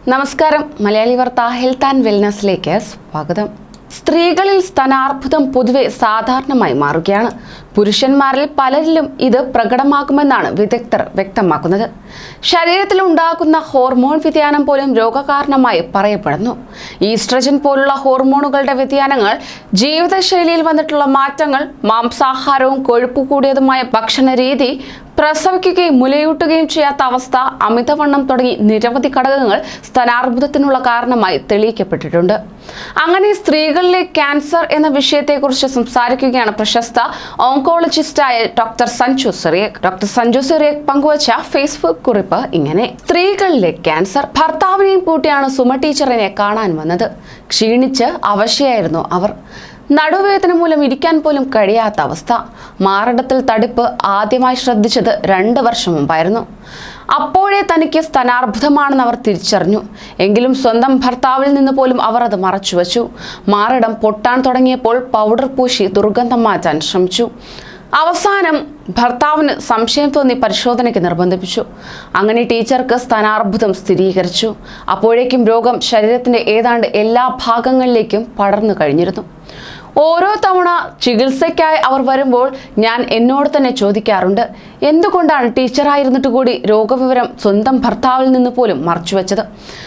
നമസ്കാരം മലയാളി വാർത്ത health and വെൽനസിലേക്ക് സ്വാഗതം സ്ത്രീകളിൽ സ്തനാർബുദം പൊതുവെ സാധാരണമായി മാറുകയാണ് പുരുഷന്മാരിൽ പലരിലും ഇത് പ്രകടമാകുമെന്നാണ് വിദഗ്ധർ വ്യക്തമാക്കുന്നത് ശരീരത്തിൽ ഉണ്ടാകുന്ന ഹോർമോൺ വ്യതിയാനം പോലും രോഗകാരണമായി പറയപ്പെടുന്നു ഈസ്ട്രജൻ പോലുള്ള ഹോർമോണുകളുടെ വ്യതിയാനങ്ങൾ ജീവിതശൈലിയിൽ വന്നിട്ടുള്ള മാറ്റങ്ങൾ മാംസാഹാരവും കൊഴുപ്പ് കൂടിയതുമായ ഭക്ഷണ രീതി പ്രസവിക്കുകയും മുലയൂട്ടുകയും ചെയ്യാത്ത അവസ്ഥ അമിതവണ്ണം തുടങ്ങി നിരവധി ഘടകങ്ങൾ സ്തനാർബുദത്തിനുള്ള കാരണമായി തെളിയിക്കപ്പെട്ടിട്ടുണ്ട് അങ്ങനെ സ്ത്രീകളിലെ ക്യാൻസർ എന്ന വിഷയത്തെക്കുറിച്ച് സംസാരിക്കുകയാണ് പ്രശസ്ത ഓങ്കോളജിസ്റ്റായ ഡോക്ടർ സഞ്ജു സിറിയക് ഡോക്ടർ സഞ്ജു സിറിയക് പങ്കുവച്ച ഫേസ്ബുക്ക് കുറിപ്പ് ഇങ്ങനെ സ്ത്രീകളിലെ ക്യാൻസർ ഭർത്താവിനെയും കൂട്ടിയാണ് സുമ ടീച്ചറിനെ കാണാൻ വന്നത് ക്ഷീണിച്ച് അവശയായിരുന്നു അവർ നടുവേദന മൂലം ഇരിക്കാൻ പോലും കഴിയാത്ത അവസ്ഥ മാറിടത്തിൽ തടിപ്പ് ആദ്യമായി ശ്രദ്ധിച്ചത് രണ്ട് വർഷം മുമ്പായിരുന്നു അപ്പോഴേ തനിക്ക് സ്തനാർബുദമാണെന്ന് അവർ തിരിച്ചറിഞ്ഞു എങ്കിലും സ്വന്തം ഭർത്താവിൽ നിന്ന് പോലും അവർ അത് മറച്ചുവെച്ചു മാറിടം പൊട്ടാൻ തുടങ്ങിയപ്പോൾ പൗഡർ പൂശി ദുർഗന്ധം മാറ്റാൻ ശ്രമിച്ചു അവസാനം ഭർത്താവിന് സംശയം തോന്നി പരിശോധനയ്ക്ക് നിർബന്ധിപ്പിച്ചു അങ്ങനെ ടീച്ചർക്ക് സ്ഥാനാർബുദം സ്ഥിരീകരിച്ചു അപ്പോഴേക്കും രോഗം ശരീരത്തിന്റെ ഏതാണ്ട് എല്ലാ ഭാഗങ്ങളിലേക്കും പടർന്നു കഴിഞ്ഞിരുന്നു ഓരോ തവണ ചികിത്സയ്ക്കായി അവർ വരുമ്പോൾ ഞാൻ എന്നോട് തന്നെ ചോദിക്കാറുണ്ട് എന്തുകൊണ്ടാണ് ടീച്ചറായിരുന്നിട്ട് കൂടി രോഗവിവരം സ്വന്തം ഭർത്താവിൽ നിന്ന് പോലും മറച്ചുവെച്ചത്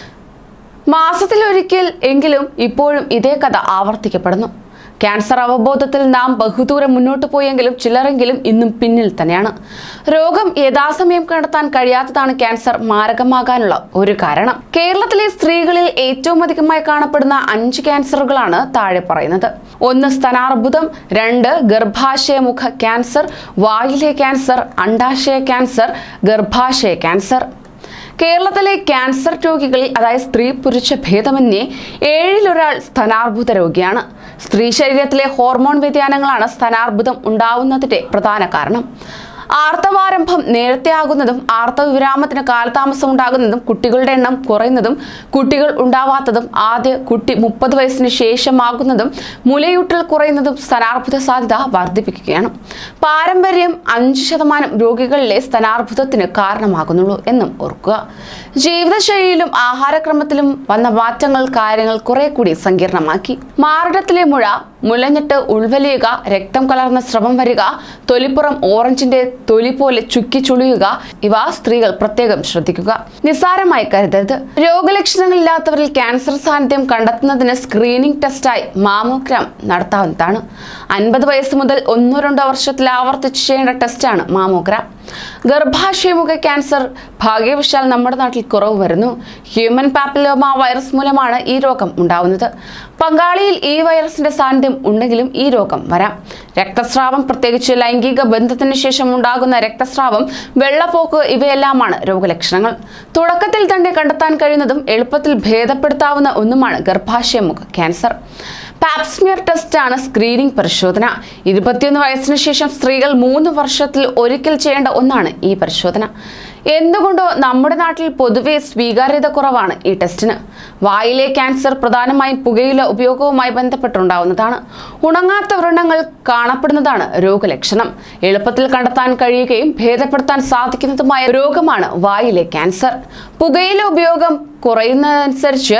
മാസത്തിലൊരിക്കൽ എങ്കിലും ഇപ്പോഴും ഇതേ കഥ ആവർത്തിക്കപ്പെടുന്നു ക്യാൻസർ അവബോധത്തിൽ നാം ബഹുദൂരം മുന്നോട്ട് പോയെങ്കിലും ചിലരെങ്കിലും ഇന്നും പിന്നിൽ തന്നെയാണ് രോഗം യഥാസമയം കണ്ടെത്താൻ കഴിയാത്തതാണ് ക്യാൻസർ മാരകമാകാനുള്ള ഒരു കാരണം കേരളത്തിലെ സ്ത്രീകളിൽ ഏറ്റവും അധികമായി കാണപ്പെടുന്ന അഞ്ച് ക്യാൻസറുകളാണ് താഴെ പറയുന്നത് ഒന്ന് സ്തനാർബുദം രണ്ട് ഗർഭാശയമുഖ ക്യാൻസർ വായിലെ ക്യാൻസർ അണ്ടാശയ ക്യാൻസർ ഗർഭാശയ ക്യാൻസർ കേരളത്തിലെ ക്യാൻസർ രോഗികളിൽ അതായത് സ്ത്രീ പുരുഷ ഭേദമന്യേ ഏഴിലൊരാൾ സ്തനാർബുദ രോഗിയാണ് സ്ത്രീ ശരീരത്തിലെ ഹോർമോൺ വ്യതിയാനങ്ങളാണ് സ്തനാർബുദം ഉണ്ടാവുന്നതിന്റെ പ്രധാന കാരണം ആർത്തവാരംഭം നേരത്തെ ആകുന്നതും ആർത്തവ വിരാമത്തിന് കാലതാമസം ഉണ്ടാകുന്നതും കുട്ടികളുടെ എണ്ണം കുറയുന്നതും കുട്ടികൾ ഉണ്ടാവാത്തതും ആദ്യ കുട്ടി മുപ്പത് വയസ്സിന് ശേഷമാകുന്നതും മുലയൂട്ടൽ കുറയുന്നതും സ്തനാർബുദ സാധ്യത വർദ്ധിപ്പിക്കുകയാണ് പാരമ്പര്യം അഞ്ച് ശതമാനം രോഗികളിലെ സ്തനാർബുദത്തിന് കാരണമാകുന്നുള്ളൂ എന്നും ഓർക്കുക ജീവിതശൈലിയിലും ആഹാരക്രമത്തിലും വന്ന മാറ്റങ്ങൾ കാര്യങ്ങൾ കുറെ കൂടി സങ്കീർണമാക്കി മാറിടത്തിലെ മുഴ മുലഞ്ഞിട്ട് ഉൾവലിയുക രക്തം കലർന്ന സ്രവം വരിക തൊലിപ്പുറം ഓറഞ്ചിന്റെ തൊലി പോലെ ചുക്കി ചുളിയുക ഇവ സ്ത്രീകൾ പ്രത്യേകം ശ്രദ്ധിക്കുക നിസ്സാരമായി കരുതരുത് രോഗലക്ഷണങ്ങളില്ലാത്തവരിൽ ക്യാൻസർ സാന്നിധ്യം കണ്ടെത്തുന്നതിന് സ്ക്രീനിംഗ് ടെസ്റ്റായി മാമോഗ്രാം നടത്താവുന്നതാണ് അൻപത് വയസ്സ് മുതൽ ഒന്നോ രണ്ടോ വർഷത്തിൽ ആവർത്തിച്ച് ചെയ്യേണ്ട ടെസ്റ്റാണ് മാമോഗ്രാം ഗർഭാശയമുഖ ക്യാൻസർ ഭാഗ്യവശാൽ നമ്മുടെ നാട്ടിൽ കുറവ് വരുന്നു ഹ്യൂമൻ പാപ്പിലോമ വൈറസ് മൂലമാണ് ഈ രോഗം ഉണ്ടാവുന്നത് പങ്കാളിയിൽ ഈ വൈറസിന്റെ സാന്നിധ്യം ഉണ്ടെങ്കിലും ഈ രോഗം വരാം രക്തസ്രാവം പ്രത്യേകിച്ച് ലൈംഗിക ബന്ധത്തിന് ശേഷം ഉണ്ടാകുന്ന രക്തസ്രാവം വെള്ളപ്പോക്ക് ഇവയെല്ലാമാണ് രോഗലക്ഷണങ്ങൾ തുടക്കത്തിൽ തന്നെ കണ്ടെത്താൻ കഴിയുന്നതും എളുപ്പത്തിൽ ഭേദപ്പെടുത്താവുന്ന ഒന്നുമാണ് ഗർഭാശയമുഖ ക്യാൻസർ പാപ്സ്മിയർ ടെസ്റ്റ് ആണ് സ്ക്രീനിംഗ് പരിശോധന ഇരുപത്തിയൊന്ന് വയസ്സിന് ശേഷം സ്ത്രീകൾ മൂന്ന് വർഷത്തിൽ ഒരിക്കൽ ചെയ്യേണ്ട ഒന്നാണ് ഈ പരിശോധന എന്തുകൊണ്ടോ നമ്മുടെ നാട്ടിൽ പൊതുവെ സ്വീകാര്യത കുറവാണ് ഈ ടെസ്റ്റിന് വായിലെ ക്യാൻസർ പ്രധാനമായും പുകയില ഉപയോഗവുമായി ബന്ധപ്പെട്ടുണ്ടാവുന്നതാണ് ഉണങ്ങാത്ത വ്രണങ്ങൾ കാണപ്പെടുന്നതാണ് രോഗലക്ഷണം എളുപ്പത്തിൽ കണ്ടെത്താൻ കഴിയുകയും ഭേദപ്പെടുത്താൻ സാധിക്കുന്നതുമായ രോഗമാണ് വായിലെ ക്യാൻസർ പുകയില ഉപയോഗം കുറയുന്നതനുസരിച്ച്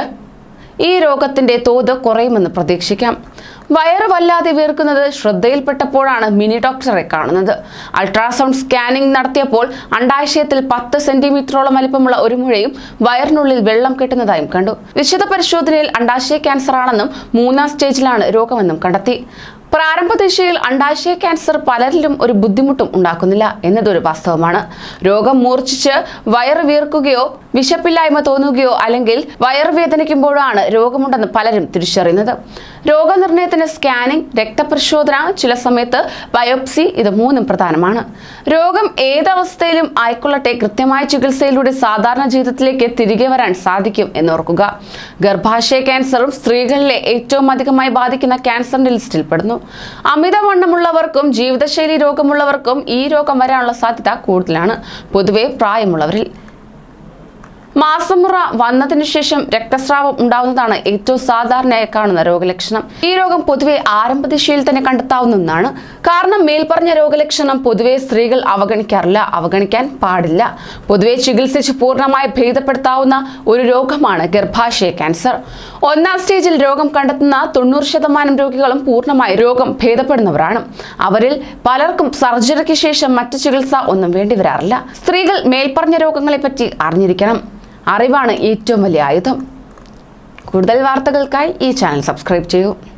ഈ രോഗത്തിന്റെ തോത് കുറയുമെന്ന് പ്രതീക്ഷിക്കാം വയറ് വല്ലാതെ വീർക്കുന്നത് ശ്രദ്ധയിൽപ്പെട്ടപ്പോഴാണ് മിനി ഡോക്ടറെ കാണുന്നത് അൾട്രാസൗണ്ട് സ്കാനിംഗ് നടത്തിയപ്പോൾ അണ്ടാശയത്തിൽ പത്ത് സെന്റിമീറ്ററോളം വലിപ്പമുള്ള ഒരു മുഴയും വയറിനുള്ളിൽ വെള്ളം കെട്ടുന്നതായും കണ്ടു വിശദ പരിശോധനയിൽ അണ്ടാശയ ക്യാൻസർ ആണെന്നും മൂന്നാം സ്റ്റേജിലാണ് രോഗമെന്നും കണ്ടെത്തി പ്രാരംഭ ദിശയിൽ അണ്ടാശയ ക്യാൻസർ പലരിലും ഒരു ബുദ്ധിമുട്ടും ഉണ്ടാക്കുന്നില്ല എന്നതൊരു വാസ്തവമാണ് രോഗം മൂർച്ഛിച്ച് വയറ് വീർക്കുകയോ വിശപ്പില്ലായ്മ തോന്നുകയോ അല്ലെങ്കിൽ വയറ് വേദനിക്കുമ്പോഴാണ് രോഗമുണ്ടെന്ന് പലരും തിരിച്ചറിയുന്നത് രോഗനിർണയത്തിന് സ്കാനിംഗ് രക്തപരിശോധന ചില സമയത്ത് ബയോപ്സി ഇത് മൂന്നും പ്രധാനമാണ് രോഗം ഏതവസ്ഥയിലും ആയിക്കൊള്ളട്ടെ കൃത്യമായ ചികിത്സയിലൂടെ സാധാരണ ജീവിതത്തിലേക്ക് തിരികെ വരാൻ സാധിക്കും എന്നോർക്കുക ഗർഭാശയ ക്യാൻസറും സ്ത്രീകളിലെ ഏറ്റവും അധികമായി ബാധിക്കുന്ന ക്യാൻസറിന്റെ ലിസ്റ്റിൽപ്പെടുന്നു അമിതവണ്ണമുള്ളവർക്കും ജീവിതശൈലി രോഗമുള്ളവർക്കും ഈ രോഗം വരാനുള്ള സാധ്യത കൂടുതലാണ് പൊതുവെ പ്രായമുള്ളവരിൽ മാസമുറ വന്നതിന് ശേഷം രക്തസ്രാവം ഉണ്ടാവുന്നതാണ് ഏറ്റവും സാധാരണയായി കാണുന്ന രോഗലക്ഷണം ഈ രോഗം പൊതുവെ ആരംഭദിശയിൽ തന്നെ കണ്ടെത്താവുന്ന ഒന്നാണ് കാരണം മേൽപ്പറഞ്ഞ രോഗലക്ഷണം പൊതുവെ സ്ത്രീകൾ അവഗണിക്കാറില്ല അവഗണിക്കാൻ പാടില്ല പൊതുവെ ചികിത്സിച്ച് പൂർണ്ണമായി ഭേദപ്പെടുത്താവുന്ന ഒരു രോഗമാണ് ഗർഭാശയ ക്യാൻസർ ഒന്നാം സ്റ്റേജിൽ രോഗം കണ്ടെത്തുന്ന തൊണ്ണൂറ് ശതമാനം രോഗികളും പൂർണ്ണമായി രോഗം ഭേദപ്പെടുന്നവരാണ് അവരിൽ പലർക്കും സർജറിക്ക് ശേഷം മറ്റു ചികിത്സ ഒന്നും വേണ്ടിവരാറില്ല സ്ത്രീകൾ മേൽപ്പറഞ്ഞ രോഗങ്ങളെ പറ്റി അറിഞ്ഞിരിക്കണം അറിവാണ് ഏറ്റവും വലിയ ആയുധം കൂടുതൽ വാർത്തകൾക്കായി ഈ ചാനൽ സബ്സ്ക്രൈബ് ചെയ്യൂ